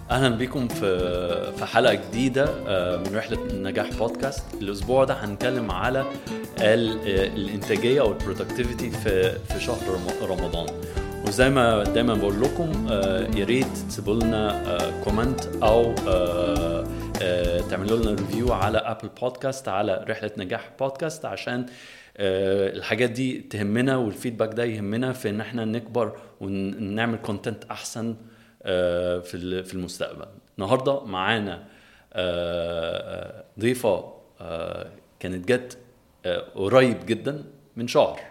اهلا بيكم في في حلقه جديده آه، من رحله النجاح بودكاست الاسبوع ده هنتكلم على ال- آه، الانتاجيه او البرودكتيفيتي في في شهر رم- رمضان وزي ما دايما بقول لكم آه، يا ريت تسيبوا لنا كومنت او آه، آه، تعملوا لنا ريفيو على ابل بودكاست على رحله نجاح بودكاست عشان آه، الحاجات دي تهمنا والفيدباك ده يهمنا في ان احنا نكبر ونعمل كونتنت احسن آه، في ال- في المستقبل النهارده معانا آه، ضيفه آه، كانت جت آه، قريب جدا من شهر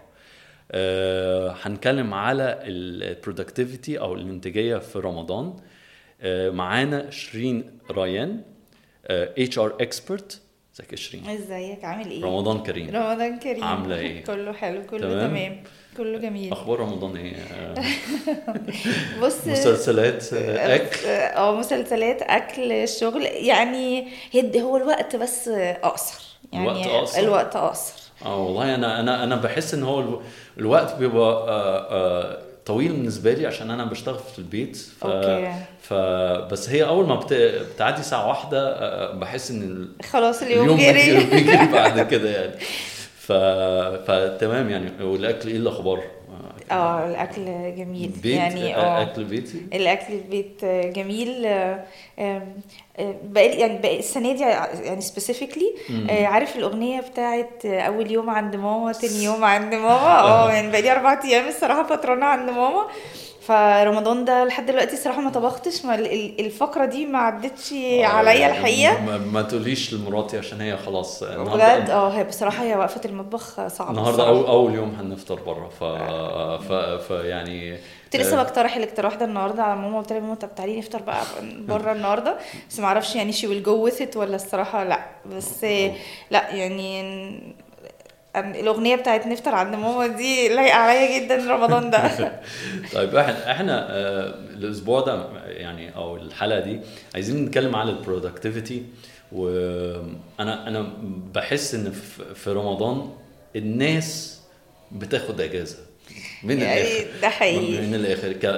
آه، هنتكلم على البرودكتيفيتي او الانتاجيه في رمضان آه، معانا شيرين ريان اتش ار اكسبرت ازيك يا شيرين ازيك عامل ايه؟ رمضان كريم رمضان كريم عاملة ايه؟ كله حلو كله تمام؟ تمام, تمام. كله جميل اخبار رمضان ايه آه، بص مسلسلات آه، اكل اه مسلسلات اكل شغل يعني هد هو الوقت بس اقصر يعني الوقت أقصر؟ الوقت اقصر اه والله انا انا انا بحس ان هو الو- الوقت بيبقى آه، آه، طويل بالنسبه لي عشان انا بشتغل في البيت ف... أوكي. ف بس هي اول ما بت... بتعدي ساعه واحده آه، بحس ان ال- خلاص اليوم, اليوم جري بيجري بيجري بعد كده يعني ف... فتمام يعني والاكل ايه الاخبار؟ اه الاكل جميل بيت يعني آه، اه اكل بيتي الاكل البيت جميل آه، آم، آه، بقالي يعني بقى السنه دي يعني سبيسيفيكلي عارف الاغنيه بتاعت آه، اول يوم عند ماما تاني يوم عند ماما اه يعني بقالي اربع ايام الصراحه فطرانه عند ماما فرمضان ده لحد دلوقتي الصراحه ما طبختش ما ال- ال- الفقره دي ما عدتش آه، عليا يعني الحقيقه ما, ما تقوليش لمراتي عشان هي خلاص بجد اه هي بصراحه هي وقفه المطبخ صعبه النهارده الصراحة. أول, اول يوم هنفطر بره ف... ف... ف يعني كنت لسه آه، بقترح الاقتراح ده النهارده على ماما قلت لها ماما طب تعالي نفطر بقى بره النهارده بس ما اعرفش يعني شي ويل جو وذ ات ولا الصراحه لا بس لا يعني أن- الاغنيه بتاعت نفطر عند ماما دي لايقه عليا جدا رمضان ده طيب احنا احنا آه، الاسبوع ده يعني او الحلقه دي عايزين نتكلم على البرودكتيفيتي وانا انا بحس ان في- في رمضان الناس بتاخد اجازه من يعني الاخر ده حقيقي. من الاخر ك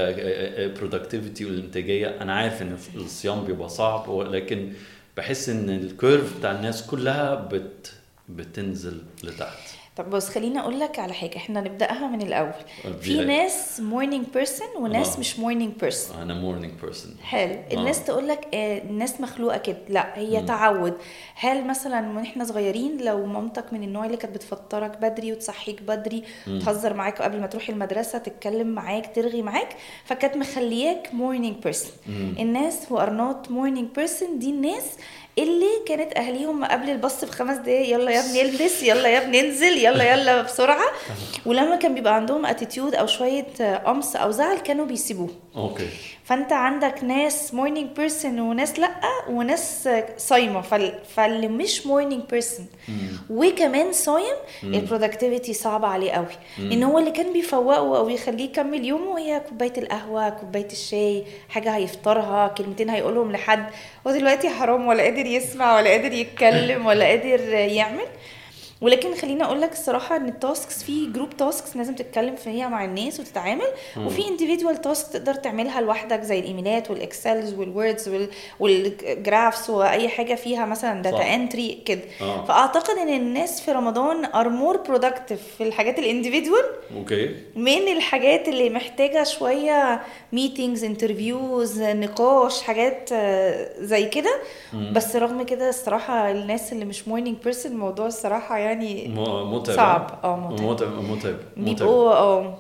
ك برودكتيفيتي والانتاجيه انا عارف ان الصيام بيبقى صعب ولكن بحس ان الكيرف بتاع الناس كلها بت بتنزل لتحت طب بص خليني اقول لك على حاجه احنا نبداها من الاول في بداية. ناس مورنينج بيرسون وناس آه. مش مورنينج بيرسون انا مورنينج بيرسون حلو الناس تقول لك آه الناس مخلوقه كده لا هي تعود هل مثلا من احنا صغيرين لو مامتك من النوع اللي كانت بتفطرك بدري وتصحيك بدري تهزر معاك قبل ما تروح المدرسه تتكلم معاك ترغي معاك فكانت مخلياك مورنينج بيرسون الناس who are not morning person دي الناس اللي كانت اهاليهم قبل البص بخمس دقايق يلا يا ابني البس يلا يا ابني انزل يلا يلا بسرعه ولما كان بيبقى عندهم اتيتيود او شويه آه، قمص او زعل كانوا بيسيبوه اوكي فانت عندك ناس مورنينج بيرسون وناس لا وناس صايمه فال... فاللي مش مورنينج بيرسون وكمان صايم البرودكتيفيتي صعبه عليه قوي ان هو اللي كان بيفوقه او يخليه يكمل يومه هي كوبايه القهوه كوبايه الشاي حاجه هيفطرها كلمتين هيقولهم لحد هو دلوقتي حرام ولا قادر يسمع ولا قادر يتكلم ولا قادر يعمل ولكن خليني اقول لك الصراحه ان التاسكس في جروب تاسكس لازم تتكلم فيها مع الناس وتتعامل وفي individual تاسك تقدر تعملها لوحدك زي الايميلات والاكسلز والوردز والجرافس واي حاجه فيها مثلا صح. داتا انتري كده آه. فاعتقد ان الناس في رمضان ار مور برودكتيف في الحاجات الانديفيدوال اوكي من الحاجات اللي محتاجه شويه ميتينجز انترفيوز نقاش حاجات آه، زي كده بس رغم كده الصراحه الناس اللي مش مورنينج بيرسون الموضوع الصراحه يعني م- متعب صعب اه متعب متعب متعب متعب بيبقوا اه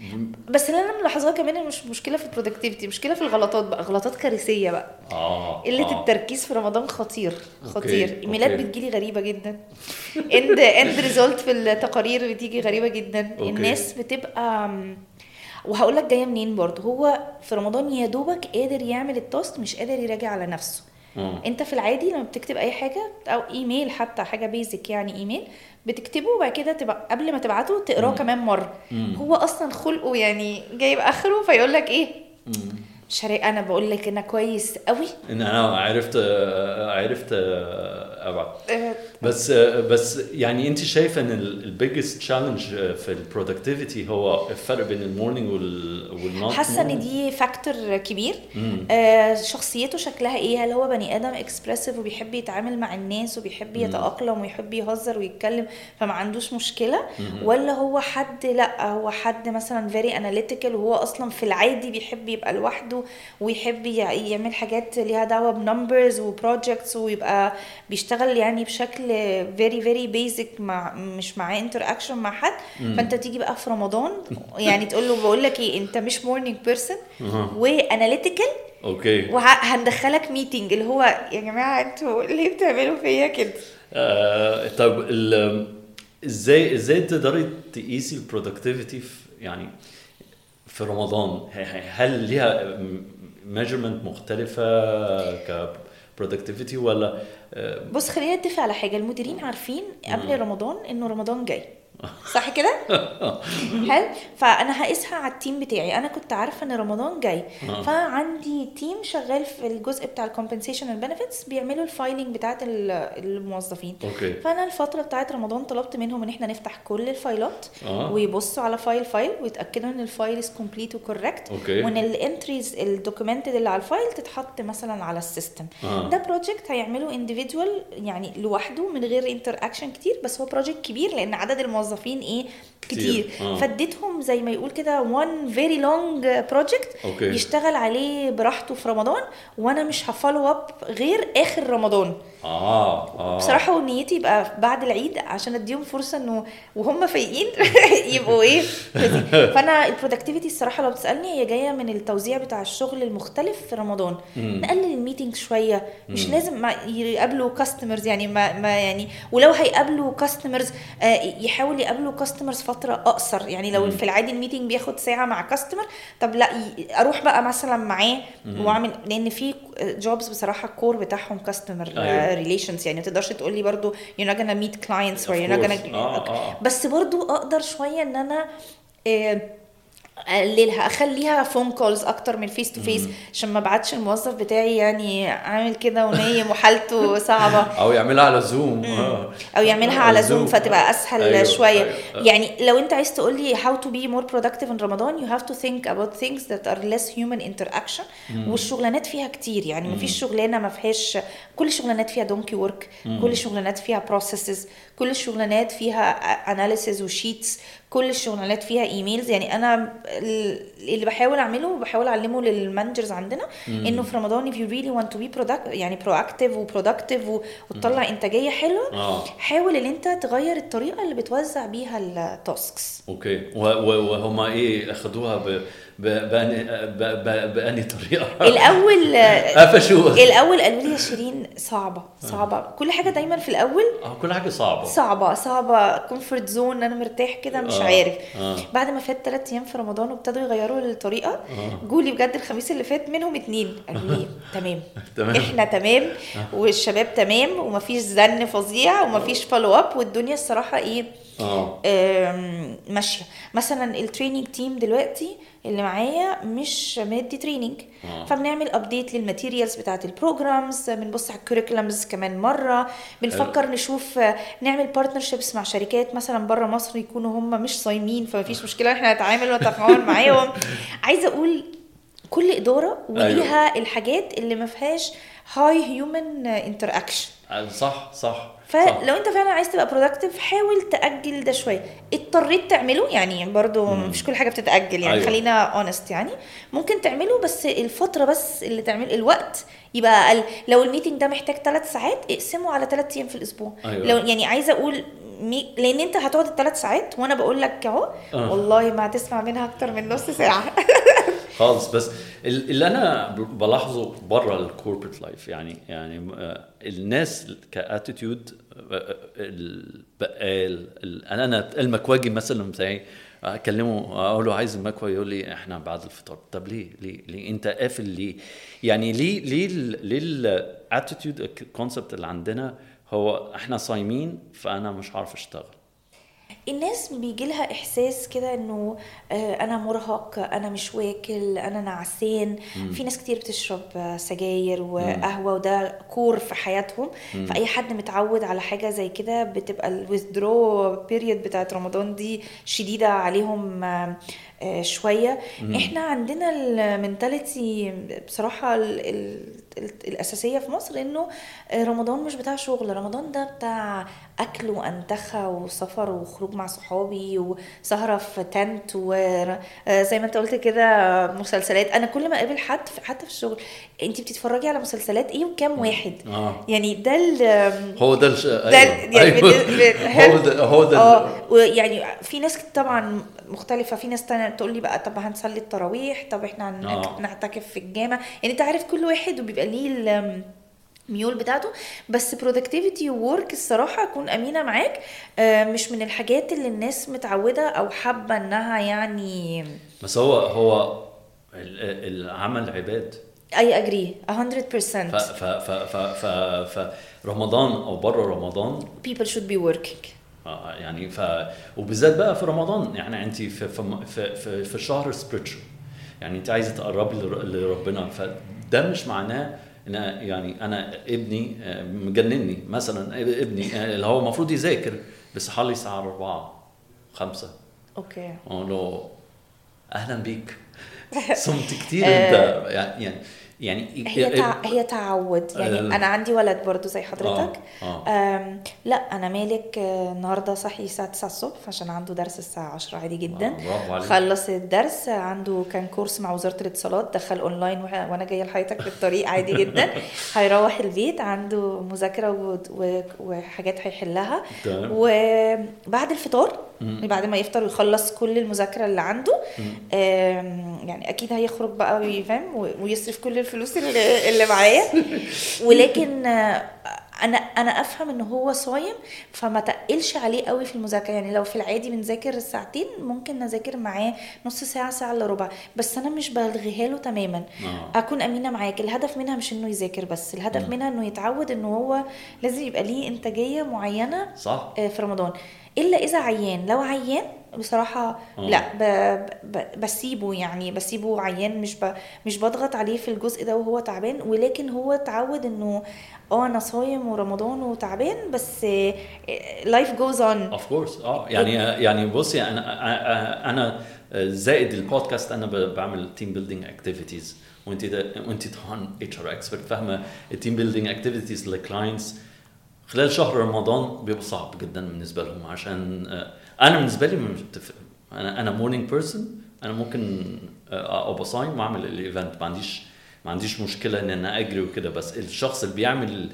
بس اللي انا ملاحظاه كمان إن مش مشكله في البرودكتيفيتي مشكله في الغلطات بقى غلطات كارثيه بقى اه قله آه. التركيز في رمضان خطير خطير أوكي، ايميلات أوكي. بتجيلي غريبه جدا اند اند ريزولت في التقارير بتيجي غريبه جدا أوكي. الناس بتبقى وهقول لك جايه منين برضه هو في رمضان يا دوبك قادر يعمل التاسك مش قادر يراجع على نفسه آه. انت في العادي لما بتكتب اي حاجه او ايميل حتى حاجه بيزك يعني ايميل بتكتبه وبعد كده تبقى قبل ما تبعته تقراه كمان مره هو اصلا خلقه يعني جايب اخره فيقول لك ايه مش هري- انا بقول لك انا كويس قوي ان انا عرفت آه، عرفت آه، ابعت آه، بس بس يعني انت شايفه ان البيجست تشالنج في البرودكتيفيتي هو الفرق بين المورنينج والنوت حاسه ان دي فاكتور كبير آه شخصيته شكلها ايه هل هو بني ادم اكسبرسيف وبيحب يتعامل مع الناس وبيحب يتاقلم ويحب يهزر ويتكلم فما عندوش مشكله ولا هو حد لا هو حد مثلا فيري اناليتيكال وهو اصلا في العادي بيحب يبقى لوحده ويحب يعمل حاجات ليها دعوه بنمبرز وبروجكتس ويبقى بيشتغل يعني بشكل فيري فيري بيزك مع مش معاه انتر اكشن مع حد فانت تيجي بقى في رمضان يعني تقول له بقول لك ايه انت مش مورنينج بيرسون واناليتيكال اوكي وهندخلك ميتنج اللي هو يا جماعه انتوا ليه بتعملوا فيا كده؟ آه طب ازاي ازاي تقدري تقيسي البرودكتيفيتي في يعني في رمضان هل ليها ميجرمنت مختلفه ك برودكتيفيتي ولا بص خلينا نتفق على حاجه المديرين عارفين قبل رمضان انه رمضان جاي صح كده؟ حلو فانا هقيسها على التيم بتاعي انا كنت عارفه ان رمضان جاي فعندي تيم شغال في الجزء بتاع الكومبنسيشن البنفيتس بيعملوا الفايلنج بتاعت الموظفين أوكي. فانا الفتره بتاعت رمضان طلبت منهم ان احنا نفتح كل الفايلات آه. ويبصوا على فايل فايل ويتاكدوا ان الفايل از كومبليت وكوركت وان الانتريز الدوكيومنتد اللي على الفايل تتحط مثلا على السيستم آه. ده بروجكت هيعمله انديفيدوال يعني لوحده من غير انتر اكشن كتير بس هو بروجكت كبير لان عدد الموظفين موظفين ايه كتير, كتير. آه. فاديتهم زي ما يقول كده وان فيري لونج بروجكت يشتغل عليه براحته في رمضان وانا مش هفولو اب غير اخر رمضان اه اه بصراحه نيتي يبقى بعد العيد عشان اديهم فرصه انه وهم فايقين يبقوا ايه فانا البرودكتيفيتي الصراحه لو بتسالني هي جايه من التوزيع بتاع الشغل المختلف في رمضان مم. نقلل الميتنج شويه مش مم. لازم ما يقابلوا كاستمرز يعني ما, ما يعني ولو هيقابلوا كاستمرز آه يحاول يقابلوا كاستمرز فتره اقصر يعني لو مم. في العادي الميتنج بياخد ساعه مع كاستمر طب لا اروح بقى مثلا معاه واعمل لان في جوبز بصراحه الكور بتاعهم كاستمر أيوه. ريليشنز يعني ما تقدرش تقول لي برضو you're not gonna meet clients or you're not gonna آه آه. بس برضو اقدر شويه ان انا إيه اقللها اخليها فون كولز اكتر من فيس تو فيس عشان ما ابعتش الموظف بتاعي يعني عامل كده ونايم وحالته صعبه او يعملها على زوم او يعملها على زوم فتبقى اسهل أيوه. شويه أيوه. يعني لو انت عايز تقول لي how to be more productive in رمضان you have to think about things that are less human interaction والشغلانات فيها كتير يعني ما فيش شغلانه ما فيهاش كل الشغلانات فيها دونكي ورك كل الشغلانات فيها بروسيسز كل الشغلانات فيها اناليسز وشيتس كل الشغلانات فيها ايميلز يعني انا اللي بحاول اعمله وبحاول اعلمه للمانجرز عندنا مم. انه في رمضان if you really want to be product يعني proactive وبرودكتيف وتطلع انتاجيه حلوه آه. حاول ان انت تغير الطريقه اللي بتوزع بيها التاسكس اوكي وهم ايه اخذوها ب بأني بأني طريقة الأول قفشوا الأول قالوا لي يا شيرين صعبة صعبة كل حاجة دايما في الأول اه كل حاجة صعبة صعبة صعبة كومفورت زون أنا مرتاح كده مش آه. عارف آه. بعد ما فات ثلاث أيام في رمضان وابتدوا يغيروا الطريقة آه. جولي بجد الخميس اللي فات منهم اتنين قالوا لي تمام تمام احنا تمام والشباب تمام ومفيش زن فظيع ومفيش فولو اب والدنيا الصراحة ايه اه آم، ماشيه مثلا التريننج تيم دلوقتي اللي معايا مش مادي تريننج آه. فبنعمل ابديت للماتيريالز بتاعت البروجرامز بنبص على الكوريكولمز كمان مره بنفكر نشوف آه، نعمل بارتنرشيبس مع شركات مثلا بره مصر يكونوا هم مش صايمين فمفيش مشكله احنا نتعامل ونتفاعل معاهم عايزه اقول كل اداره وليها الحاجات اللي ما فيهاش هاي هيومن انتر اكشن صح صح فلو انت فعلا عايز تبقى برودكتيف حاول تاجل ده شويه اضطريت تعمله يعني برضو مش كل حاجه بتتاجل يعني أيوة. خلينا اونست يعني ممكن تعمله بس الفتره بس اللي تعمل الوقت يبقى اقل لو الميتنج ده محتاج ثلاث ساعات اقسمه على ثلاث ايام في الاسبوع أيوة. لو يعني عايزه اقول مي... لان انت هتقعد الثلاث ساعات وانا بقول لك اهو آه. والله ما هتسمع منها اكتر من نص ساعه خالص بس ال- اللي انا ب- بلاحظه بره الكوربريت لايف يعني يعني آه، الناس كاتيتيود البقال ال- انا انا المكواجي مثلا بتاعي اكلمه اقول له عايز المكوى يقول لي احنا بعد الفطار طب ليه ليه ليه انت قافل ليه يعني ليه ليه ال- ليه الاتيتيود الكونسبت اللي عندنا هو احنا صايمين فانا مش عارف اشتغل الناس بيجي لها احساس كده انه آه، انا مرهق انا مش واكل انا نعسان في ناس كتير بتشرب آه، سجاير وقهوه وده كور في حياتهم فاي حد متعود على حاجه زي كده بتبقى الويزدرو بيريد بتاعت رمضان دي شديده عليهم آه، آه، شويه احنا عندنا المينتاليتي بصراحه ال ال ال الاساسيه في مصر انه آه، رمضان مش بتاع شغل رمضان ده بتاع اكل وانتخه وسفر وخروج مع صحابي وسهره في تنت وزي ما انت قلت كده مسلسلات انا كل ما اقابل حد في- حتى في الشغل انت بتتفرجي على مسلسلات ايه وكام واحد آه. يعني ده ال- هو ده الش... ده أيوة. يعني أيوة. بالنسبة- هو ده هو ده اه ويعني في ناس طبعا مختلفه في ناس تانية تقول لي بقى طب هنصلي التراويح طب احنا هن- آه. نعتكف في الجامع يعني انت عارف كل واحد وبيبقى ليه ال- الميول بتاعته بس برودكتيفيتي وورك الصراحه اكون امينه معاك آه، مش من الحاجات اللي الناس متعوده او حابه انها يعني بس هو هو ال- العمل عباد اي اجري 100% ف ف ف ف ف, ف رمضان او بره رمضان people should be working آه، يعني ف وبالذات بقى في رمضان يعني انت في في في, في, في شهر سبريتشوال يعني انت عايزه تقربي لر- لربنا فده مش معناه ان يعني انا ابني آه، مجنني مثلا ابني آه، اللي هو المفروض يذاكر بيصحى لي الساعه 4 5 اوكي اقول له اهلا بيك صمت كتير انت يعني يعني يعني هي تع... هي تعود يعني آه. انا عندي ولد برضو زي حضرتك آه، آم، لا انا مالك آه، النهارده صحي الساعه 9 الصبح عشان عنده درس الساعه 10 عادي جدا آه، برافو عليك. خلص الدرس عنده كان كورس مع وزاره الاتصالات دخل اونلاين وه- وانا جايه لحضرتك في الطريق عادي جدا هيروح البيت عنده مذاكره و... و... وحاجات هيحلها تمام. وبعد الفطار بعد ما يفطر ويخلص كل المذاكره اللي عنده آم، يعني اكيد هيخرج بقى ويفهم و- ويصرف كل الفلوس اللي, اللي معاه ولكن آه، انا انا افهم ان هو صايم فما تقلش عليه قوي في المذاكره يعني لو في العادي بنذاكر ساعتين ممكن نذاكر معاه نص ساعه ساعه الا ربع بس انا مش بلغيها له تماما آه. اكون امينه معاك الهدف منها مش انه يذاكر بس الهدف منها انه يتعود انه هو لازم يبقى ليه انتاجيه معينه صح آه، في رمضان الا اذا عيان لو عيان بصراحة آه. لا ب... ب... بسيبه يعني بسيبه عيان مش ب... مش بضغط عليه في الجزء ده وهو تعبان ولكن هو اتعود انه اه انا صايم ورمضان وتعبان بس لايف جوز اون اوف كورس اه يعني يعني بصي انا انا زائد البودكاست انا ب- بعمل تيم بيلدينج اكتيفيتيز وانت ده وانت طبعا اتش ار اكسبرت فاهمه التيم بيلدينج اكتيفيتيز للكلاينتس خلال شهر رمضان بيبقى صعب جدا بالنسبه لهم عشان آه، انا بالنسبه لي مش بتفرق انا انا مورنينج بيرسون انا ممكن آه، ابقى صايم واعمل الايفنت ما عنديش ما عنديش مشكله ان انا اجري وكده بس الشخص اللي بيعمل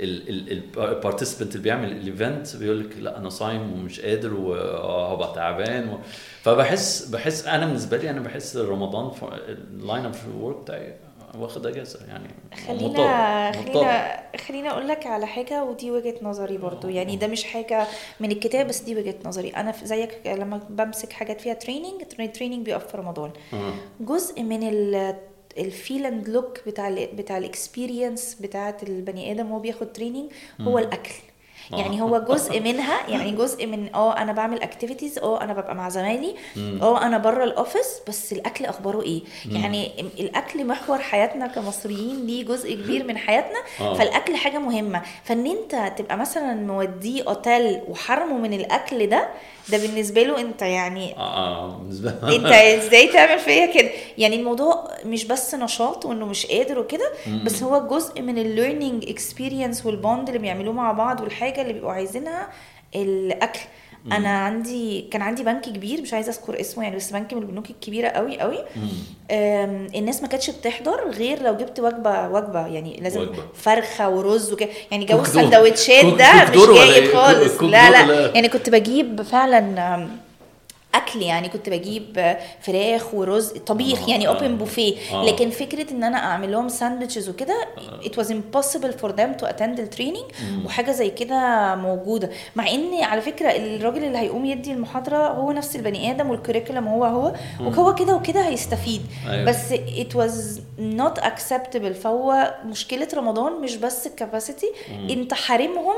البارتيسيبنت اللي بيعمل الايفنت بيقول لك لا انا صايم ومش قادر وهبقى تعبان و... فبحس بحس انا بالنسبه لي انا بحس رمضان اللاين اب ورك بتاعي واخد اجازه يعني خلينا مضطر- مضطر. خلينا خلينا اقول لك على حاجه ودي وجهه نظري برضو يعني ده مش حاجه من الكتاب بس دي وجهه نظري انا في- زيك لما بمسك حاجات فيها تريننج التريننج بيقف في رمضان آه. جزء من ال الفيل اند لوك بتاع ال بتاع الاكسبيرينس بتاعت البني ادم وهو بياخد تريننج هو الاكل آه. يعني هو جزء منها يعني جزء من اه انا بعمل اكتيفيتيز اه انا ببقى مع زمايلي اه انا بره الاوفيس بس الاكل اخباره ايه يعني الاكل محور حياتنا كمصريين ليه جزء كبير من حياتنا آه. فالاكل حاجه مهمه فان انت تبقى مثلا موديه اوتيل وحرمه من الاكل ده ده بالنسبه له انت يعني اه اه بالنسبه لي انت ازاي تعمل فيا كده يعني الموضوع مش بس نشاط وانه مش قادر وكده بس هو جزء من الليرنينج اكسبيرينس والبوند اللي بيعملوه مع بعض والحاجه اللي بيبقوا عايزينها الاكل انا عندي كان عندي بنك كبير مش عايزه اذكر اسمه يعني بس بنك من البنوك الكبيره قوي قوي أم، الناس ما كانتش بتحضر غير لو جبت وجبه وجبه يعني لازم وجبة. فرخه ورز وكده يعني جو كوك دور. السندوتشات كوك- ده كوك مش دور ولا جاي ايه؟ خالص كوك لا دور لا ولا- يعني كنت بجيب فعلا أم، اكل يعني كنت بجيب فراخ ورز طبيخ آه، يعني آه. اوبن بوفيه آه. لكن فكره ان انا اعمل لهم ساندوتشز وكده it was impossible for them to attend the training وحاجه زي كده موجوده مع ان على فكره الراجل اللي هيقوم يدي المحاضره هو نفس البني ادم والكوريكولم هو هو وهو كده وكده هيستفيد أيوة. بس it was not acceptable فهو مشكله رمضان مش بس الكاباسيتي انت حارمهم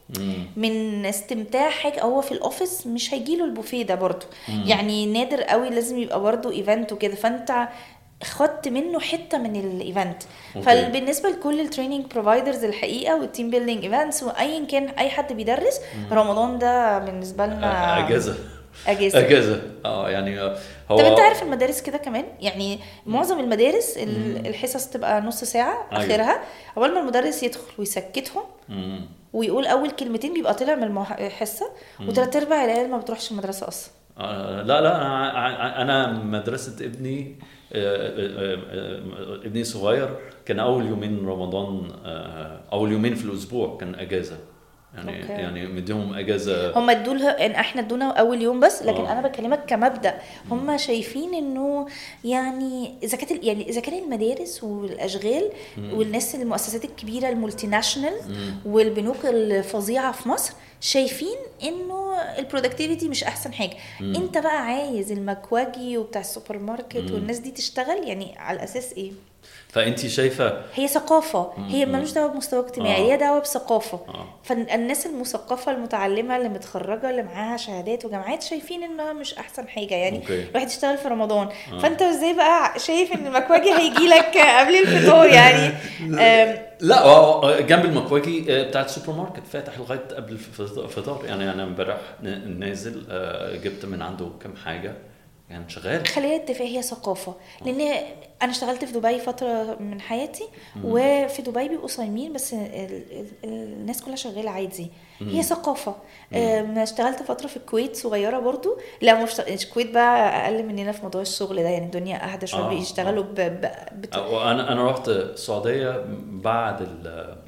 من استمتاع حاجه هو في الاوفيس مش هيجيله البوفيه ده برضه يعني نادر قوي لازم يبقى برضه ايفنت وكده فانت خدت منه حته من الايفنت أوكي. فبالنسبه لكل التريننج بروفايدرز الحقيقه والتيم بيلدينج ايفنتس وايا كان اي حد بيدرس رمضان ده بالنسبه لنا اجازه اجازه اجازه اه يعني آه، هو طب انت عارف المدارس كده كمان يعني معظم المدارس ال- الحصص تبقى نص ساعه أيوة. اخرها اول ما المدرس يدخل ويسكتهم مم. ويقول اول كلمتين بيبقى طلع من المح- الحصه وثلاث ارباع العيال ما بتروحش المدرسه اصلا آه، لا لا انا انا مدرسه ابني آه، آه، آه، ابني صغير كان اول يومين رمضان آه، اول يومين في الاسبوع كان اجازه يعني أوكي. يعني مديهم اجازه هم ادوا لها ان احنا ادونا اول يوم بس لكن آه. انا بكلمك كمبدا هم شايفين انه يعني اذا كانت يعني اذا كان المدارس والاشغال والناس المؤسسات الكبيره المولتي ناشونال والبنوك الفظيعه في مصر شايفين انه البرودكتيفيتي مش احسن حاجه انت بقى عايز المكواجي وبتاع السوبر ماركت والناس دي تشتغل يعني على اساس ايه فانت شايفه هي ثقافة هي ملوش دعوة بمستوى اجتماعي آه. هي دعوة بثقافة آه. فالناس المثقفة المتعلمة اللي متخرجة اللي معاها شهادات وجامعات شايفين انها مش احسن حاجة يعني أوكي. الواحد يشتغل في رمضان فانت ازاي بقى شايف ان المكواجي هيجي لك قبل الفطار يعني أم، لا هو جنب المكواجي آه، بتاع السوبر ماركت فاتح لغايه قبل الف- الفطار يعني انا امبارح ن- نازل آه، جبت من عنده كام حاجه يعني شغال خلينا نتفق هي ثقافة لأن أنا اشتغلت في دبي فترة من حياتي وفي دبي بيبقوا صايمين بس ال- ال- الناس كلها شغالة عادي هي ثقافة أم، اشتغلت فترة في الكويت صغيرة برضو لا مش الكويت بقى أقل مننا في موضوع الشغل ده يعني الدنيا أهدى شوية آه، بيشتغلوا ب... ب... بت... وانا انا رحت السعوديه بعد ال-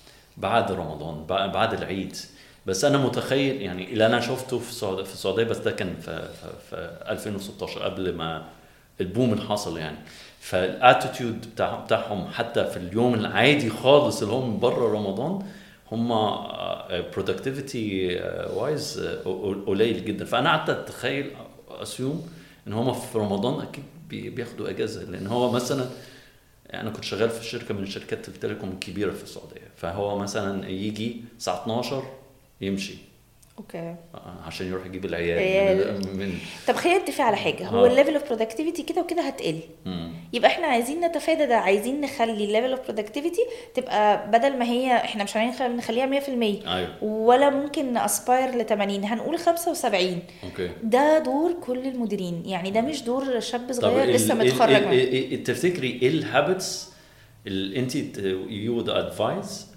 بعد رمضان بع- بعد العيد بس انا متخيل يعني اللي انا شفته في السعوديه في السعوديه بس ده كان في في, في 2016 قبل ما البوم اللي حصل يعني فالاتيتيود بتاع بتاعهم حتى في اليوم العادي خالص اللي هم بره رمضان هم برودكتيفيتي وايز قليل جدا فانا قعدت اتخيل اسيوم ان هم في رمضان اكيد بي- بياخدوا اجازه لان هو مثلا يعني انا كنت شغال في شركه من شركات التليكوم الكبيره في السعوديه فهو مثلا يجي الساعه 12 يمشي اوكي آه، عشان يروح يجيب العيال عيال. من, من طب خلينا نتفق على حاجة هو آه. الليفل اوف برودكتيفيتي كده وكده هتقل مم. يبقى احنا عايزين نتفادى ده عايزين نخلي الليفل اوف برودكتيفيتي تبقى بدل ما هي احنا مش عايزين نخليها 100% ايوه ولا ممكن ناسباير ل 80 هنقول 75 اوكي ده دور كل المديرين يعني ده مش دور شاب طب صغير ال- لسه ال- متخرج ال- من- ال- ال- تفتكري ايه الهابتس اللي انت يو وود ادفايس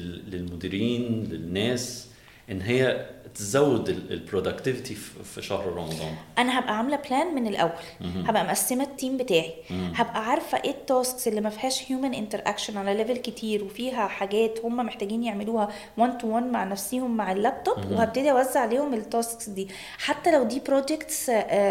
للمديرين للناس ان هي تزود البرودكتيفيتي في شهر رمضان انا هبقى عامله بلان من الاول هبقى مقسمه التيم بتاعي هبقى عارفه ايه التاسكس اللي ما فيهاش هيومن انتر اكشن على ليفل كتير وفيها حاجات هم محتاجين يعملوها 1 تو 1 مع نفسهم مع اللابتوب وهبتدي اوزع عليهم التاسكس دي حتى لو دي بروجكتس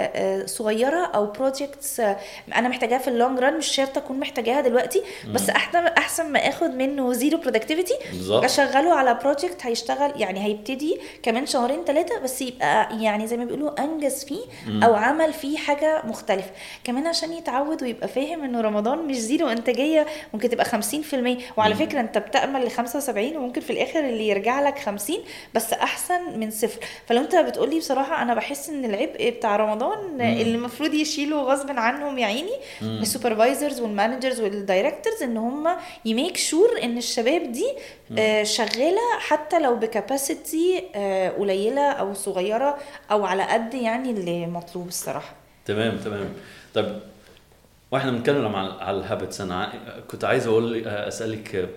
صغيره او بروجكتس انا محتاجاها في اللونج ران مش شرط اكون محتاجاها دلوقتي بس احسن احسن ما اخد منه زيرو برودكتيفيتي بالظبط. اشغله على بروجكت هيشتغل يعني هيبتدي كمان شهرين ثلاثه بس يبقى يعني زي ما بيقولوا انجز فيه او عمل فيه حاجه مختلفه كمان عشان يتعود ويبقى فاهم انه رمضان مش زيرو انتاجيه ممكن تبقى 50% وعلى فكره انت بتامل ل 75 وممكن في الاخر اللي يرجع لك 50 بس احسن من صفر فلو انت بتقولي بصراحه انا بحس ان العبء بتاع رمضان اللي المفروض يشيلوا غصب عنهم يا عيني السوبرفايزرز والمانجرز والدايركتورز ان هم يميك شور ان الشباب دي آه، شغاله حتى لو بكاباسيتي قليله او صغيره او على قد يعني اللي مطلوب الصراحه تمام تمام طب واحنا بنتكلم على على الهابتس انا ع- كنت عايز اقول اسالك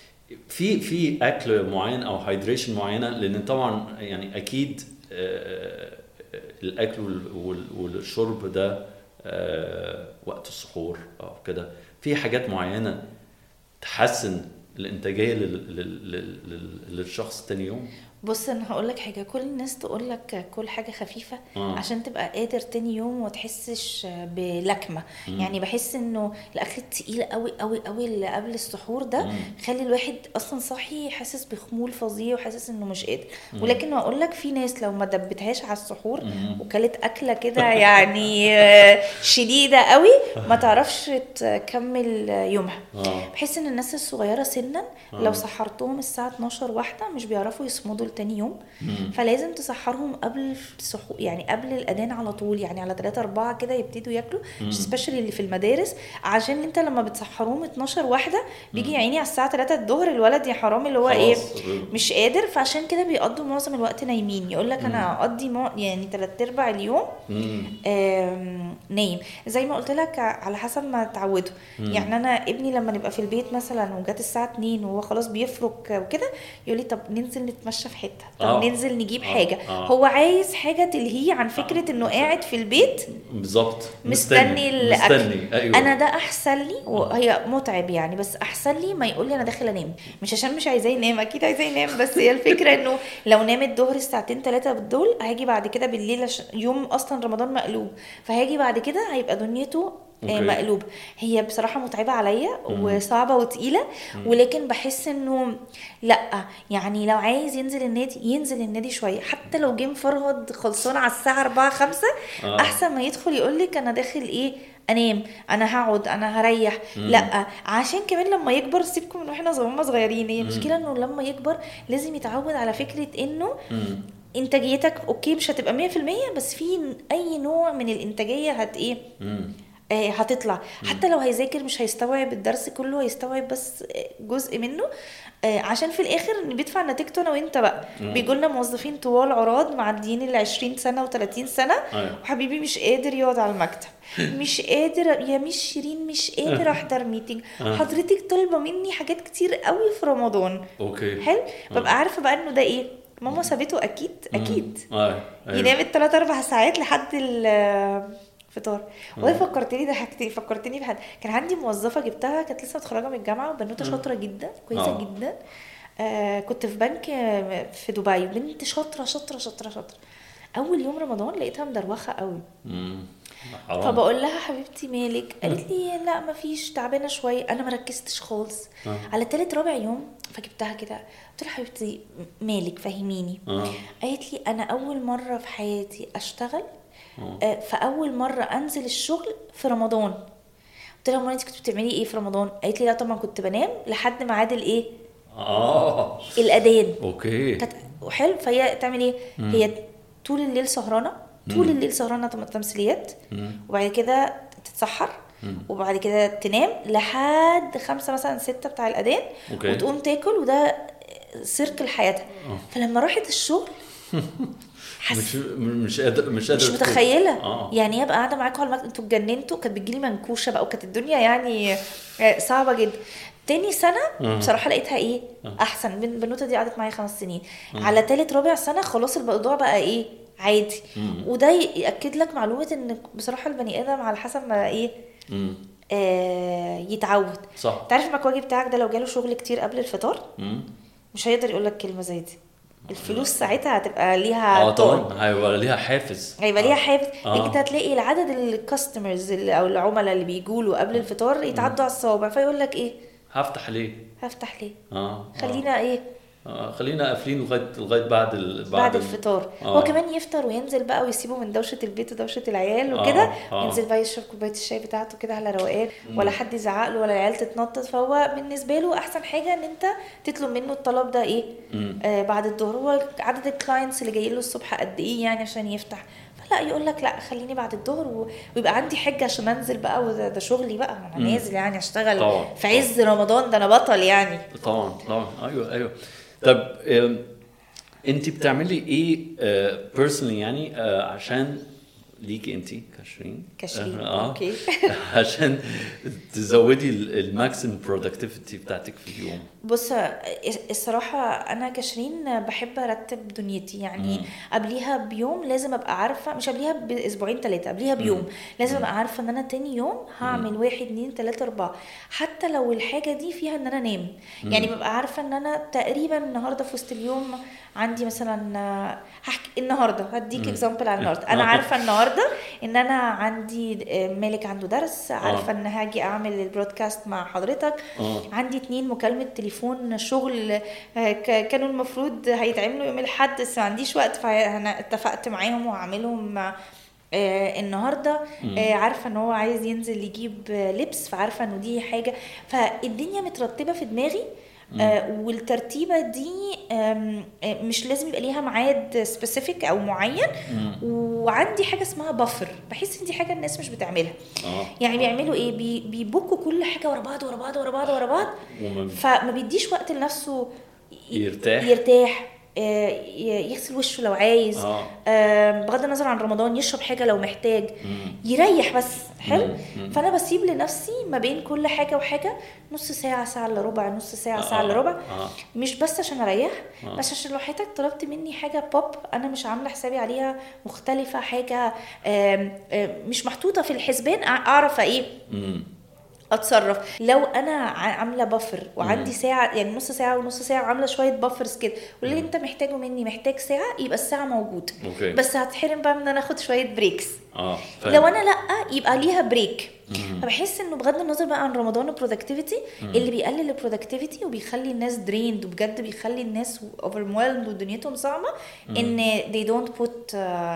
في في اكل معين او هايدريشن معينه لان طبعا يعني اكيد آه، الاكل وال- وال- والشرب ده آه، وقت السحور او كده في حاجات معينه تحسن الانتاجيه لل- لل- لل- لل- للشخص تاني يوم بص انا هقول لك حاجه كل الناس تقول لك كل حاجه خفيفه آه. عشان تبقى قادر تاني يوم وما تحسش بلكمه يعني بحس انه الاكل التقيل قوي قوي قوي اللي قبل السحور ده خلي الواحد اصلا صاحي حاسس بخمول فظيع وحاسس انه مش قادر ولكن هقول لك في ناس لو ما دبتهاش على السحور وكلت اكله كده يعني آه، شديده قوي ما تعرفش تكمل يومها اه بحس ان الناس الصغيره سنا لو سحرتهم الساعه 12 واحده مش بيعرفوا يصمدوا ل تاني يوم فلازم تسحرهم قبل السحور يعني قبل الاذان على طول يعني على 3 4 كده يبتدوا ياكلوا سبيشالي اللي في المدارس عشان انت لما بتسحرهم 12 واحده بيجي يا عيني على الساعه 3 الظهر الولد يا حرام اللي هو ايه خلاص. مش قادر فعشان كده بيقضوا معظم الوقت نايمين يقول لك انا اقضي مع يعني تلات ارباع اليوم مم. آم، نايم زي ما قلت لك على حسب ما اتعودوا يعني انا ابني لما نبقى في البيت مثلا وجت الساعه 2 وهو خلاص بيفرك وكده يقول لي طب ننزل نتمشى في حته طب آه. ننزل نجيب آه. حاجه آه. هو عايز حاجه تلهيه عن فكره انه قاعد في البيت بالظبط مستني الاكل مستني ايوه انا ده احسن لي وهي متعب يعني بس احسن لي ما يقول لي انا داخل انام مش عشان مش عايزاه ينام اكيد عايزاه ينام بس هي الفكره انه لو نام الظهر الساعتين ثلاثه دول هاجي بعد كده بالليل عش- يوم اصلا رمضان مقلوب فهاجي بعد كده هيبقى دنيته آه، أوكي. مقلوب هي بصراحه متعبه عليا وصعبه وتقيله ولكن بحس انه لا يعني لو عايز ينزل النادي ينزل النادي شويه حتى لو جه مفرهد خلصان على الساعه 4 5 آه. احسن ما يدخل يقول لك انا داخل ايه انام انا هقعد انا هريح لا عشان كمان لما يكبر سيبكم من واحنا هم صغيرين هي المشكله انه لما يكبر لازم يتعود على فكره انه مم. انتاجيتك اوكي مش هتبقى 100% بس في اي نوع من الانتاجيه هت ايه مم. آه، هتطلع حتى لو هيذاكر مش هيستوعب الدرس كله هيستوعب بس آه، جزء منه آه، عشان في الاخر بيدفع نتيجته انا وانت بقى بيجوا لنا موظفين طوال عراض معديين ال 20 سنه و30 سنه أيوة. وحبيبي مش قادر يقعد على المكتب مش قادر يا مش شيرين مش قادر احضر ميتنج حضرتك طالبه مني حاجات كتير قوي في رمضان اوكي حلو ببقى عارفه بقى انه ده ايه ماما سابته اكيد اكيد ايوه أيوة. ينام الثلاث اربع ساعات لحد الفطار والله فكرتني ضحكتني فكرتني بحد كان عندي موظفه جبتها كانت لسه متخرجه من الجامعه وبنوته شاطره جدا كويسه آه. جدا آه كنت في بنك آه، في دبي بنت شاطره شاطره شاطره شاطره اول يوم رمضان لقيتها مدروخه قوي مم. حرام فبقول لها حبيبتي مالك قالت لي لا مفيش تعبانه شويه انا ما ركزتش خالص آه. على تالت رابع يوم فجبتها كده قلت لها حبيبتي مالك فهميني اه قالت لي انا اول مره في حياتي اشتغل آه. آه، فاول مره انزل الشغل في رمضان قلت لها امال انت كنت بتعملي ايه في رمضان قالت لي لا طبعا كنت بنام لحد ميعاد الايه اه الاذان اوكي كانت وحلو فهي تعمل ايه هي طول الليل سهرانه طول الليل سهرانه تم- تمثيليات وبعد كده تتسحر وبعد كده تنام لحد خمسة مثلا ستة بتاع الأذان أوكي. وتقوم تاكل وده سيركل حياتها فلما راحت الشغل حس مش مش قادر مش قادر مش تفوق. متخيله اه يعني ابقى قاعده معاكم على المكتب انتوا اتجننتوا كانت بتجيلي منكوشه بقى وكانت الدنيا يعني آه، صعبه جدا تاني سنه آه. بصراحه لقيتها ايه احسن بن- البنوته دي قعدت معايا خمس سنين على تالت رابع سنه خلاص الموضوع بقى ايه عادي وده ياكد لك معلومه ان بصراحه البني ادم على حسب ما ايه مم. آه يتعود صح تعرف المكواجي بتاعك ده لو جاله شغل كتير قبل الفطار مم. مش هيقدر يقول لك كلمه زي دي الفلوس ساعتها هتبقى ليها اه طعم. طبعا هيبقى ليها حافز هيبقى ليها حافز آه. انت هتلاقي العدد الكاستمرز او العملاء اللي بيجوا له قبل الفطار يتعدوا على الصوابع فيقول لك ايه هفتح ليه هفتح ليه اه خلينا ايه آه. خلينا قافلين لغايه لغايه بعد ال... بعد ال- الفطار آه. هو كمان يفطر وينزل بقى ويسيبه من دوشه البيت ودوشه العيال وكده آه، آه. ينزل بقى يشرب كوبايه الشاي بتاعته كده على روقان ولا حد يزعق له ولا العيال تتنطط فهو بالنسبه له احسن حاجه ان انت تطلب منه الطلب ده ايه مم. آه بعد الظهر هو عدد الكلاينتس اللي جايين له الصبح قد ايه يعني عشان يفتح فلا يقول لك لا خليني بعد الظهر و- ويبقى عندي حجه عشان انزل بقى وده ده شغلي بقى انا مم. نازل يعني اشتغل طبعا، في عز رمضان ده انا بطل يعني طبعا طبعا ايوه ايوه طب انت بتعملي ايه بيرسونلي يعني آه، عشان ليكي انت كشرين كشرين، اه أوكي. عشان تزودي الماكسيمم برودكتيفيتي بتاعتك في اليوم بص الصراحة أنا كشرين بحب أرتب دنيتي يعني قبليها بيوم لازم أبقى عارفة مش قبليها بأسبوعين ثلاثة قبليها بيوم لازم أبقى عارفة إن أنا تاني يوم هعمل واحد اتنين تلاتة أربعة حتى لو الحاجة دي فيها إن أنا أنام يعني ببقى عارفة إن أنا تقريبا النهاردة في وسط اليوم عندي مثلا آه، هحكي النهارده هديك اكزامبل على النهارده انا آه. عارفه النهارده ان انا عندي آه، مالك عنده درس عارفه آه. ان هاجي اعمل البرودكاست مع حضرتك آه. عندي اتنين مكالمة تليفون شغل آه، ك- كانوا المفروض هيتعملوا يوم الأحد بس ما عنديش وقت فأنا اتفقت معاهم وهعملهم آه النهارده آه عارفه ان هو عايز ينزل يجيب آه، لبس فعارفه انه دي حاجه فالدنيا مترتبه في دماغي آه والترتيبه دي آم، آه، مش لازم يبقى ليها ميعاد سبيسيفيك او معين وعندي حاجه اسمها بفر بحس ان دي حاجه الناس مش بتعملها اه يعني بيعملوا ايه بي بيبكوا كل حاجه ورا بعض ورا بعض ورا بعض ورا بعض وما فما بيديش وقت لنفسه ي- يرتاح. يرتاح آه، ي- يغسل وشه لو عايز اه آه، بغض النظر عن رمضان يشرب حاجه لو محتاج يريح بس حلو مم. فانا بسيب لنفسي ما بين كل حاجه وحاجه نص ساعه ساعه الا ربع نص ساعه ساعه الا ربع اه مش بس عشان اريح آه. بس عشان لو حضرتك طلبت مني حاجه بوب انا مش عامله حسابي عليها مختلفه حاجه آم، آم، مش محطوطه في الحسبان أع- اعرف ايه امم اتصرف لو انا ع- عامله بفر وعندي ساعه يعني نص ساعه ونص ساعه وعامله شويه بفرز كده واللي انت محتاجه مني محتاج ساعه يبقى الساعه موجود اوكي بس هتحرم بقى من ان انا اخد شويه بريكس اه فاهم. لو انا لا يبقى ليها بريك فبحس انه بغض النظر بقى عن رمضان البرودكتيفيتي اللي بيقلل البرودكتيفيتي وبيخلي الناس دريند وبجد بيخلي الناس overwhelmed ودنيتهم صعبه ان they don't put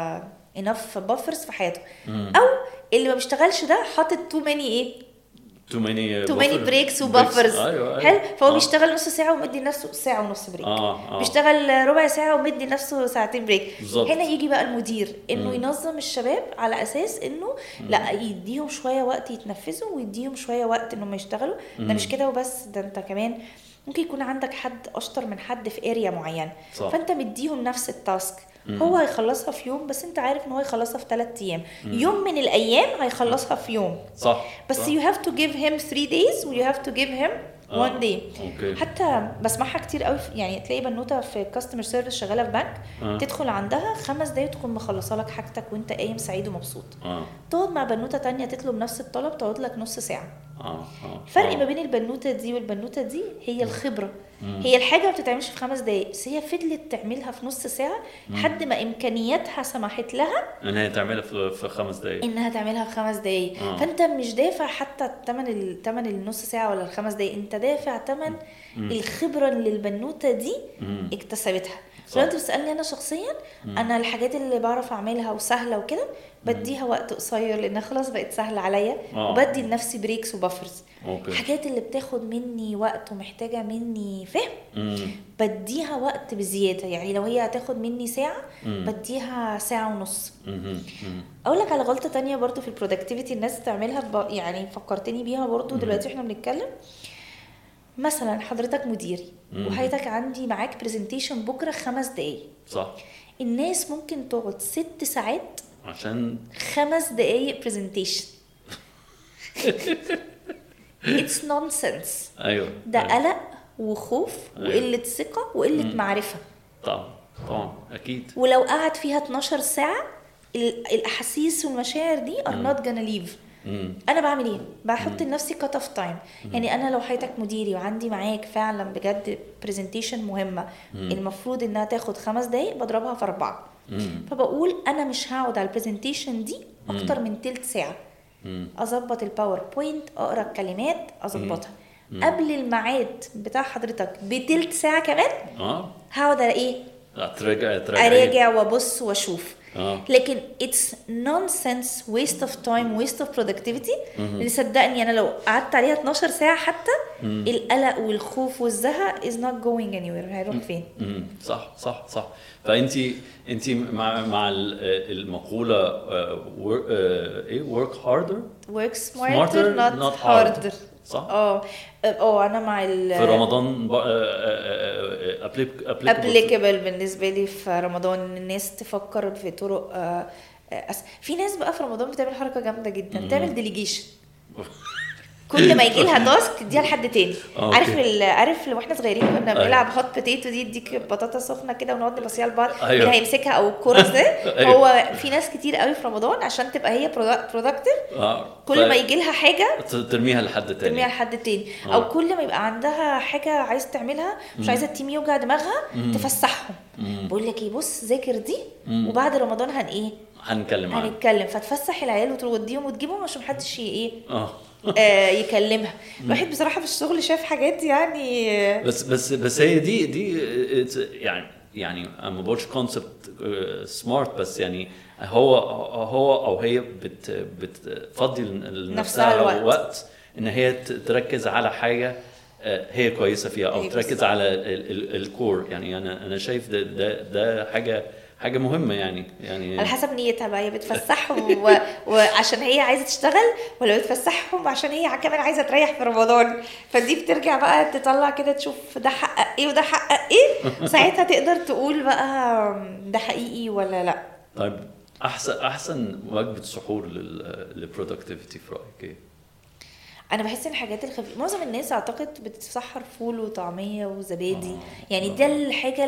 uh, enough buffers في حياتهم او اللي ما بيشتغلش ده حاطط too many ايه تو ماني تو ماني بريكس وبافرز ايوه ايوه حلو فهو آه. بيشتغل نص ساعه ومدي لنفسه ساعه ونص بريك اه اه بيشتغل ربع ساعه ومدي لنفسه ساعتين بريك بالظبط. هنا يجي بقى المدير انه مم. ينظم الشباب على اساس انه لا يديهم شويه وقت يتنفسوا ويديهم شويه وقت انهم يشتغلوا ده مش كده وبس ده انت كمان ممكن يكون عندك حد اشطر من حد في اريا معينه صح. فانت مديهم نفس التاسك هو هيخلصها في يوم بس انت عارف ان هو هيخلصها في ثلاث ايام يوم من الايام هيخلصها في يوم صح بس صح. you have to give him three days و you have to give him آه. one day اوكي حتى بسمعها كتير قوي في- يعني تلاقي بنوته في كاستمر سيرفيس شغاله في بنك آه. تدخل عندها خمس دقايق تكون مخلصه لك حاجتك وانت قايم سعيد ومبسوط اه تقعد مع بنوته تانية تطلب نفس الطلب تقعد لك نص ساعه اه اه الفرق آه. ما بين البنوته دي والبنوته دي هي الخبره هي الحاجه ما بتتعملش في خمس دقايق بس هي فضلت تعملها في نص ساعه لحد ما امكانياتها سمحت لها ان هي تعملها في في خمس دقايق انها تعملها في خمس دقايق آه. فانت مش دافع حتى الثمن الثمن النص ساعه ولا الخمس دقايق انت دافع ثمن الخبره اللي البنوته دي مم. اكتسبتها صح. لو انت بتسالني انا شخصيا انا الحاجات اللي بعرف اعملها وسهله وكده بديها وقت قصير لانها خلاص بقت سهله عليا آه. وبدي لنفسي بريكس وبفرز اوكي الحاجات اللي بتاخد مني وقت ومحتاجه مني فهم امم بديها وقت بزياده يعني لو هي هتاخد مني ساعه مم. بديها ساعه ونص امم اقول لك على غلطه تانية برضو في البرودكتيفيتي الناس تعملها ب... يعني فكرتني بيها برضو دلوقتي احنا بنتكلم مثلا حضرتك مديري مم. وحضرتك عندي معاك برزنتيشن بكره خمس دقايق صح الناس ممكن تقعد ست ساعات عشان خمس دقايق برزنتيشن اتس نونسنس ايوه ده أيوة. قلق وخوف أيوة. وقله ثقه وقله معرفه طبعا طبعا اكيد ولو قعد فيها 12 ساعه ال- الاحاسيس والمشاعر دي are not gonna leave امم انا بعمل ايه بحط لنفسي كات اوف تايم يعني انا لو حياتك مديري وعندي معاك فعلا بجد برزنتيشن مهمه المفروض انها تاخد خمس دقايق بضربها في اربعه امم فبقول انا مش هقعد على البرزنتيشن دي اكتر من تلت ساعه امم اظبط الباوربوينت اقرا الكلمات اظبطها قبل الميعاد بتاع حضرتك بتلت ساعه كمان اه هقعد على ايه تراجع تراجع اراجع وابص واشوف اه لكن اتس nonsense waste of time waste of productivity اللي صدقني انا لو قعدت عليها 12 ساعه حتى القلق والخوف والزهق is not going anywhere هيروح فين امم صح صح صح فانت انت مع مع ال- المقوله آه، work- آه، ايه work harder work smarter not, harder صح اه اه انا مع ال في رمضان بق- آه، آه، آه، appli- applicable ابليكابل بالنسبه لي في رمضان إن الناس تفكر في طرق آه، آه، أس... في ناس بقى في رمضان بتعمل حركه جامده جدا بتعمل ديليجيشن كل ما يجي لها تاسك اديها لحد تاني آه، عارف أوكي. ال... عارف واحنا صغيرين كنا أيوة. بنلعب هوت بوتيتو دي يديك بطاطا سخنه كده ونقعد نبصيها لبعض أيوة. مين هيمسكها او الكرة ده أيوة. هو في ناس كتير قوي في رمضان عشان تبقى هي برودكتيف اه كل ما يجي لها حاجه ت- ترميها لحد تاني ترميها لحد تاني آه. او كل ما يبقى عندها حاجه عايز تعملها مش عايزه التيم يوجع دماغها تفسحهم بقول لك ايه بص ذاكر دي وبعد رمضان هن ايه هنتكلم عنها هنتكلم فتفسح العيال وتوديهم وتجيبهم عشان محدش ي- ايه اه آه يكلمها الواحد بصراحه في الشغل شاف حاجات يعني آه، بس بس بس هي دي دي it's- يعني يعني انا ما بقولش كونسبت سمارت بس يعني هو هو او هي بت بتفضي لنفسها نفسها الوقت. وقت ان هي ت- تركز على حاجه آه، هي كويسه فيها او هي تركز كويسة. على ال- ال- الكور يعني انا انا شايف ده ده, ده حاجه حاجه مهمه يعني يعني على حسب نيتها بقى هي بتفسحهم و... وعشان هي عايزه تشتغل ولا بتفسحهم عشان هي كمان عايزه تريح في رمضان فدي بترجع بقى تطلع كده تشوف ده حقق ايه وده حقق ايه ساعتها تقدر تقول بقى ده حقيقي ولا لا طيب احسن احسن وجبه سحور للبرودكتيفيتي في رايك ايه؟ انا بحس ان الحاجات الخفيفه معظم الناس اعتقد بتتسحر فول وطعميه وزبادي آه. يعني آه. ده الحاجه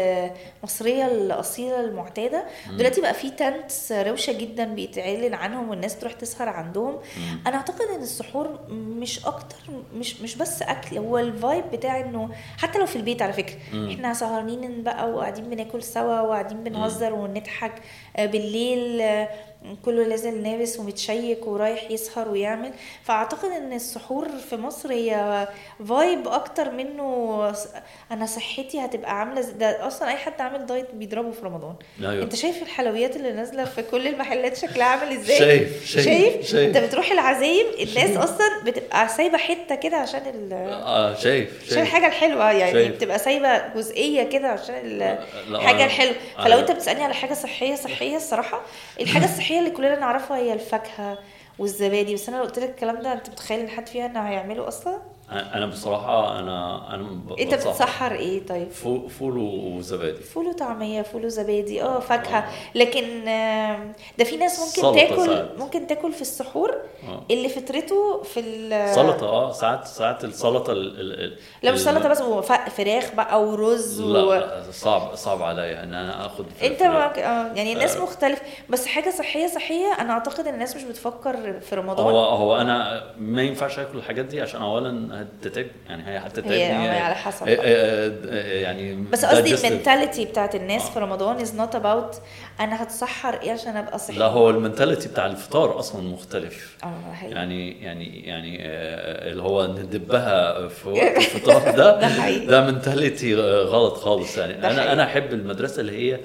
المصريه الاصيله المعتاده دلوقتي بقى في تنتس روشه جدا بيتعلن عنهم والناس تروح تسهر عندهم انا اعتقد ان السحور مش اكتر مش مش بس اكل هو الفايب بتاع انه حتى لو في البيت على فكره مم. احنا سهرانين بقى وقاعدين بناكل سوا وقاعدين بنهزر ونضحك آه، بالليل آه، كله لازم لابس ومتشيك ورايح يسهر ويعمل فاعتقد ان السحور في مصر هي فايب اكتر منه س- انا صحتي هتبقى عامله زي- ده اصلا اي حد عامل دايت بيضربه في رمضان ايوه انت شايف الحلويات اللي نازله في كل المحلات شكلها عامل ازاي شايف شايف شايف, شايف انت بتروح العزايم الناس اصلا بتبقى سايبه حته كده عشان ال اه شايف عشان شايف الحاجه الحلوه يعني شايف. بتبقى سايبه جزئيه كده عشان ال- لا، الحاجه أنا- الحلوه أنا- فلو انت بتسالني على حاجه صحيه صحيه الصراحه الحاجه الصحيه اللي كلنا نعرفها هي الفاكهه والزبادي بس انا لو قلت لك الكلام ده انت متخيل ان حد فيها انه هيعمله اصلا انا بصراحه انا انا ب- انت بتصحى. بتسحر ايه طيب فول فول وزبادي فول وطعميه فول وزبادي اه فاكهه آه. لكن آم، ده في ناس ممكن سلطة تاكل ساعات. ممكن تاكل في السحور آه. اللي فطرته في ال سلطه اه ساعات ساعات السلطه ال ال ال- لا مش ال- سلطه بس هو ف- فراخ بقى ورز لا, و... لا صعب صعب عليا ان انا اخد في- انت في- ما اه يعني الناس آه. مختلف بس حاجه صحيه صحيه انا اعتقد ان الناس مش بتفكر في رمضان هو هو انا ما ينفعش اكل الحاجات دي عشان اولا هتتعب يعني هي هتتعبني هي هي على حسب آه، بقى. آه، آه، يعني بس قصدي digestive. المنتاليتي بتاعت الناس آه. في رمضان از نوت اباوت انا هتسحر ايه عشان ابقى صحي لا هو المنتاليتي بتاع الفطار اصلا مختلف اه هي. يعني يعني يعني آه، اللي هو ندبها في وقت الفطار ده ده حقيقي. ده منتاليتي غلط خالص يعني ده انا حقيقي. انا احب المدرسه اللي هي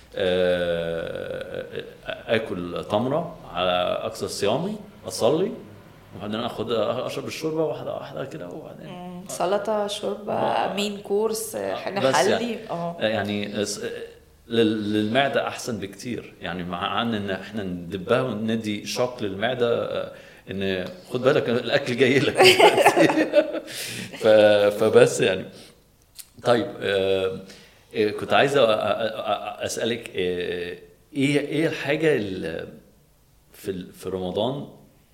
آه، اكل تمره على اقصى صيامي اصلي وبعدين اخد اشرب الشوربه واحده واحده كده وبعدين مم، سلطه شوربه آه. مين كورس بس نحلي يعني- اه يعني س- لل- للمعده احسن بكتير يعني مع عن ان احنا ندبها وندي شوك للمعده آه، ان خد بالك الاكل جاي لك ف- فبس يعني طيب آه، آه، كنت عايز أ- أ- أ- اسالك آه، ايه ايه الحاجه اللي في ال- في رمضان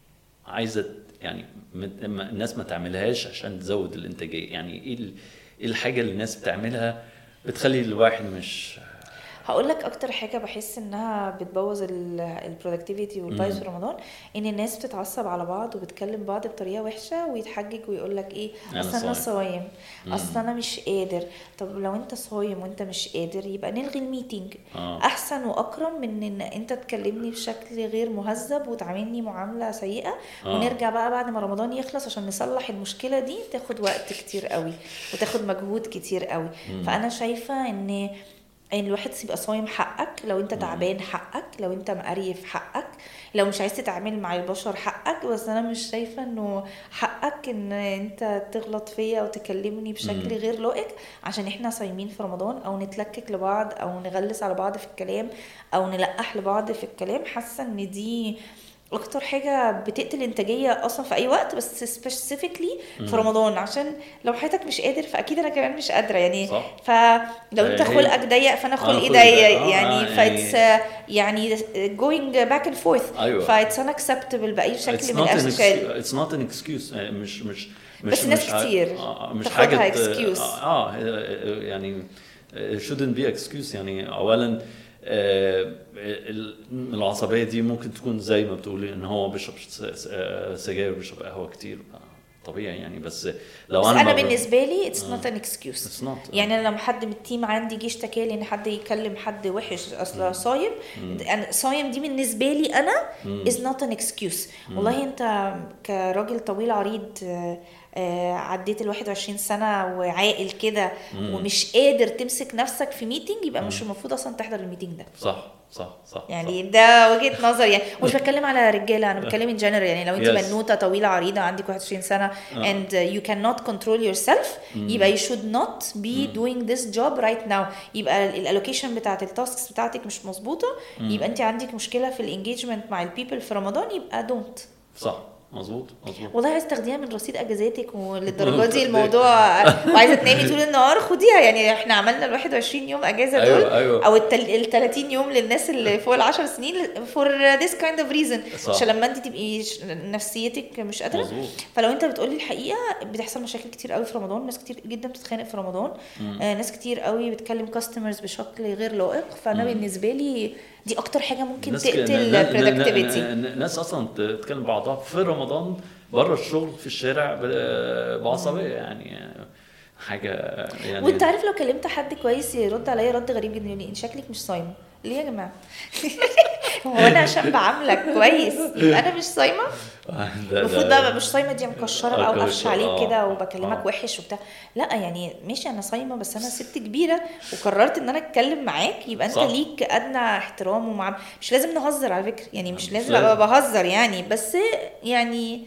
عايزه يعني مت- ما- الناس ما تعملهاش عشان تزود الانتاجيه يعني ايه ال- ايه الحاجه اللي الناس بتعملها بتخلي الواحد مش هقول لك اكتر حاجه بحس انها بتبوظ البرودكتيفيتي والفايبس مم. في رمضان ان الناس بتتعصب على بعض وبتكلم بعض بطريقه وحشه ويتحجج ويقول لك ايه أنا اصل انا صايم. صايم مم. اصل انا مش قادر طب لو انت صايم وانت مش قادر يبقى نلغي الميتنج اه احسن واكرم من ان انت تكلمني بشكل غير مهذب وتعاملني معامله سيئه آه. ونرجع بقى بعد ما رمضان يخلص عشان نصلح المشكله دي تاخد وقت كتير قوي وتاخد مجهود كتير قوي مم. فانا شايفه ان ان الواحد يبقى صايم حقك لو انت تعبان حقك لو انت مقريف حقك لو مش عايز تتعامل مع البشر حقك بس انا مش شايفه انه حقك ان انت تغلط فيا او تكلمني بشكل مم. غير لائق عشان احنا صايمين في رمضان او نتلكك لبعض او نغلس على بعض في الكلام او نلقح لبعض في الكلام حاسه ان دي اكتر حاجه بتقتل انتاجيه اصلا في اي وقت بس سبيسيفيكلي في رمضان عشان لو حياتك مش قادر فاكيد انا كمان مش قادره يعني صح. فلو انت هي- خلقك ضيق فانا خلقي خلقي ضيق ضيق. آه، يعني يعني- فايتس يعني going back and forth أيوة. فايتس unacceptable باي It's شكل من not an الاشكال excuse- it's not an excuse آه، مش مش مش بس ناس مش ع- كتير آه، مش تاخدها حاجه excuse. اه آه، يعني it shouldn't be excuse يعني اولا آه، ال- العصبيه دي ممكن تكون زي ما بتقولي ان هو بيشرب س- س- آه، سجاير بيشرب قهوه كتير آه، طبيعي يعني بس لو بس انا انا ما ب- بالنسبه لي اتس نوت ان اكسكيوز It's not. يعني انا لما حد من التيم عندي جه اشتكى لي ان حد يكلم حد وحش اصلا صايم انا صايم دي بالنسبه لي انا از نوت ان اكسكيوز والله انت كراجل طويل عريض آه، آه، عديت ال 21 سنه وعاقل كده ومش قادر تمسك نفسك في ميتنج يبقى مش المفروض اصلا تحضر الميتنج ده صح صح صح يعني ده وجهه نظر يعني مش بتكلم على رجاله انا بتكلم ان جنرال يعني لو انت Yes. بنوته طويله عريضه عندك 21 سنه and uh, you cannot control yourself يبقى you should not be doing this job right now يبقى الالوكيشن بتاعت التاسكس بتاعتك مش مظبوطه يبقى انت عندك مشكله في الانجيجمنت مع البيبل في رمضان يبقى don't صح مظبوط مظبوط والله عايز تاخديها من رصيد اجازاتك وللدرجه دي الموضوع وعايزه تنامي طول النهار خديها يعني احنا عملنا ال 21 يوم اجازه دول أيوة، أيوة. او ال 30 يوم للناس اللي فوق ال 10 سنين فور ذيس كايند اوف ريزن صح. عشان لما انت تبقي ش- نفسيتك مش قادره مظبوط. فلو انت بتقولي الحقيقه بتحصل مشاكل كتير قوي في رمضان ناس كتير جدا بتتخانق في رمضان آه ناس كتير قوي بتكلم كاستمرز بشكل غير لائق فانا بالنسبه لي دي اكتر حاجه ممكن ناس تقتل ن- ن- productivity ن- ن- ناس اصلا تتكلم بعضها في رمضان بره الشغل في الشارع ب- بعصبيه يعني حاجه يعني وانت عارف لو كلمت حد كويس يرد عليا رد غريب جدا يقول لي انت شكلك مش صايمه ليه يا جماعه هو انا عشان بعاملك كويس يبقى انا مش صايمه ده- المفروض ده- بقى أبقى مش صايمه دي مكشره بقى مكشرة، وقفش عليك آه. كده وبكلمك آه. وحش وبتاع لا يعني ماشي انا صايمه بس انا ست كبيره وقررت ان انا اتكلم معاك يبقى انت صح. ليك ادنى احترام ومع مش لازم نهزر على فكره يعني مش مش لازم لازم. ابقى بهزر يعني بس يعني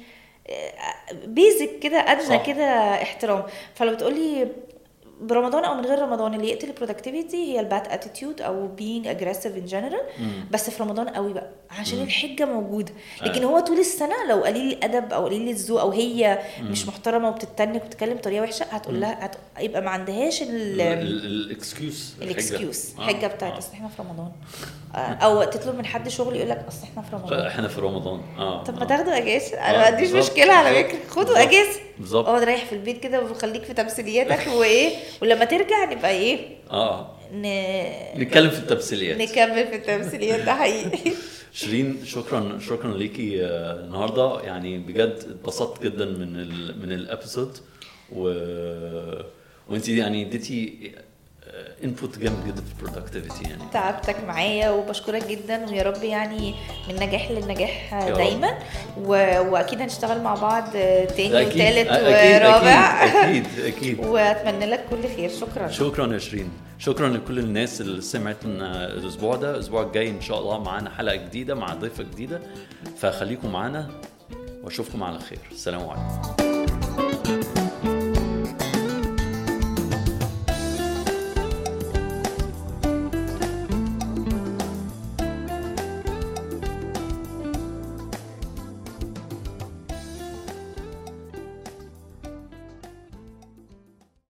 بيزك كده ادنى صح. كده احترام فلو بتقولي برمضان او من غير رمضان اللي يقتل البرودكتيفيتي هي الباد اتيتيود او being aggressive in general بس في رمضان قوي بقى عشان الحجه موجوده لكن هو طول السنه لو قليل الادب او قليل الذوق او هي مش محترمه وبتتنك وبتتكلم بطريقه وحشه هتقول لها هت... يبقى ما عندهاش ال... الاكسكيوز الاكسكيوز الحجه بتاعت اصل احنا في رمضان آه، او تطلب من حد شغل يقول لك اصل احنا في رمضان احنا في رمضان اه طب ما آه. تاخدوا اجازه انا آه، ما عنديش بالظبط، مشكله على بالظبط، فكره خدوا بالظبط. اجازه بالظبط. اقعد رايح في البيت كده وخليك في تمثيلياتك وايه ولما ترجع نبقى ايه اه ن... نتكلم في التمثيليات نكمل في التمثيليات ده حقيقي شيرين شكرا شكرا ليكي آه، النهارده يعني بجد اتبسطت جدا من ال من الابيسود و وانت يعني اديتي انبوت جامد جدا في البرودكتيفيتي يعني تعبتك معايا وبشكرك جدا ويا رب يعني من نجاح للنجاح يا رب. دايما و... واكيد هنشتغل مع بعض ده تاني أكيد، وتالت أكيد، ورابع اكيد اكيد واتمنى لك كل خير شكرا شكرا يا شيرين شكرا لكل الناس اللي سمعتنا الاسبوع ده الاسبوع الجاي ان شاء الله معانا حلقه جديده مع ضيفه جديده فخليكم معانا واشوفكم على خير السلام عليكم